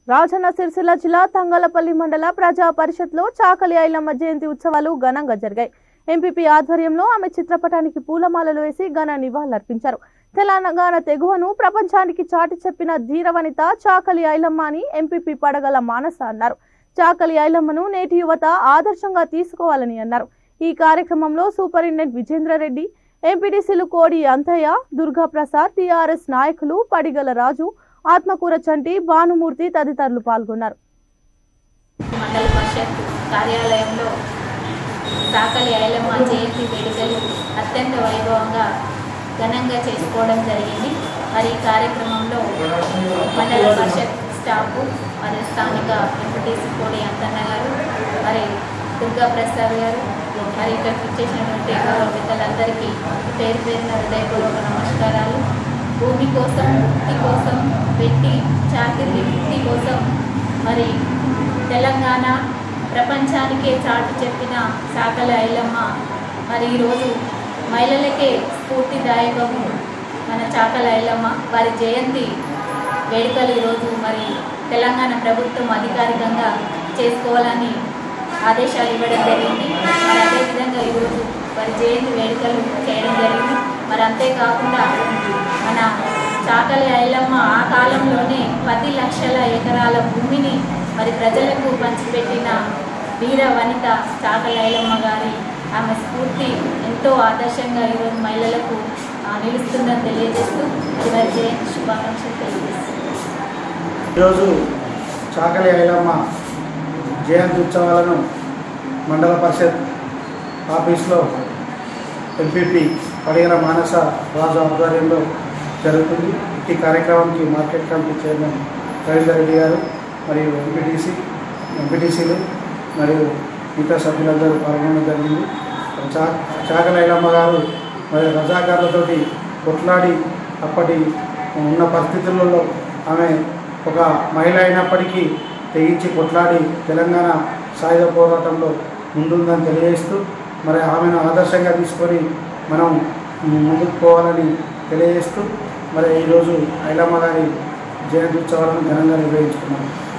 రాజన్న సిరిసిల్ల జిల్లా తంగలపల్లి మండల ప్రజా పరిషత్లో చాకలి ఐలమ్మ జయంతి ఉత్సవాలు ఘనంగా జరిగాయి ఎంపీపీ ఆధ్వర్యంలో ఆమె చిత్రపటానికి పూలమాలలు వేసి ఘన నివాళులర్పించారు తెలంగాణ తెగువను ప్రపంచానికి చాటి చెప్పిన ధీరవనిత చాకలి ఐలమ్మ అని ఎంపీపీ పడగల మానస అన్నారు చాకలి ఐలమ్మను నేటి యువత ఆదర్శంగా తీసుకోవాలని అన్నారు ఈ కార్యక్రమంలో సూపరింటెండెంట్ విజేంద్రరెడ్డి ఎంపీడీసీలు కోడి అంతయ్య దుర్గా ప్రసాద్ టీఆర్ఎస్ నాయకులు పడిగల రాజు ఆత్మకూర చంటి భానుమూర్తి తదితరులు పాల్గొన్నారు మండల పరిషత్ కార్యాలయంలో సాకలి ఐలమ్మ జయంతి వేడుకలు అత్యంత వైభవంగా ఘనంగా చేసుకోవడం జరిగింది మరి ఈ కార్యక్రమంలో మండల పరిషత్ స్టాఫ్ మరి స్థానిక ఎంపీటీసీ కోడి అంతన్న గారు మరి దుర్గా ప్రసాద్ గారు మరి ఇక్కడికి ఇచ్చేసినటువంటి గౌరవ పెద్దలందరికీ పేరు పేరున హృదయపూర్వక నమస్కారాలు భూమి కోసం ముక్తి కోసం పెట్టి చాకిరి ముక్తి కోసం మరి తెలంగాణ ప్రపంచానికే చాటు చెప్పిన సాకల ఐలమ్మ మరి ఈరోజు మహిళలకే స్ఫూర్తిదాయకము మన చాకల ఐలమ్మ వారి జయంతి వేడుకలు ఈరోజు మరి తెలంగాణ ప్రభుత్వం అధికారికంగా చేసుకోవాలని ఆదేశాలు ఇవ్వడం జరిగింది మరి అదేవిధంగా ఈరోజు వారి జయంతి వేడుకలు చేయడం జరిగింది మరి అంతేకాకుండా మన చాకలి ఐలమ్మ ఆ కాలంలోనే పది లక్షల ఎకరాల భూమిని మరి ప్రజలకు పంచిపెట్టిన వీర వనిత చాకలి ఐలమ్మ గారి ఆమె స్ఫూర్తి ఎంతో ఆదర్శంగా ఈరోజు మహిళలకు ఆ, నిలుస్తుందని తెలియజేస్తూ మరి వారి జయంతి శుభాకాంక్షలు తెలియజేస్తుంది ఈరోజు చాకలి ఐలమ్మ జయంతి ఉత్సవాలను మండల పరిషత్ ఆఫీస్లో ఎంపీపీ పడిగల మానస రాజు ఆధ్వర్యంలో జరుగుతుంది ఈ కార్యక్రమానికి market committee chairman Ravinder Reddy garu మరియు ఎంపీటీసీ ఎంపీటీసీలు మరియు మిగతా సభ్యులందరూ పాల్గొనడం జరిగింది చా చాకలి ఐలమ్మ గారు మరి రజాకారులతోటి కొట్లాడి అప్పటి ఉన్న పరిస్థితులలో ఆమె ఒక మహిళ అయినప్పటికీ తెగించి కొట్లాడి తెలంగాణ సాయుధ పోరాటంలో ముందుందని తెలియజేస్తూ మరి ఆమెను ఆదర్శంగా తీసుకొని మనం ముందుకు పోవాలని తెలియజేస్తూ మరి ఈరోజు ఐలమ్మ గారి జయంతి ఉత్సవాలను ఘనంగా నిర్వహించుకున్నాం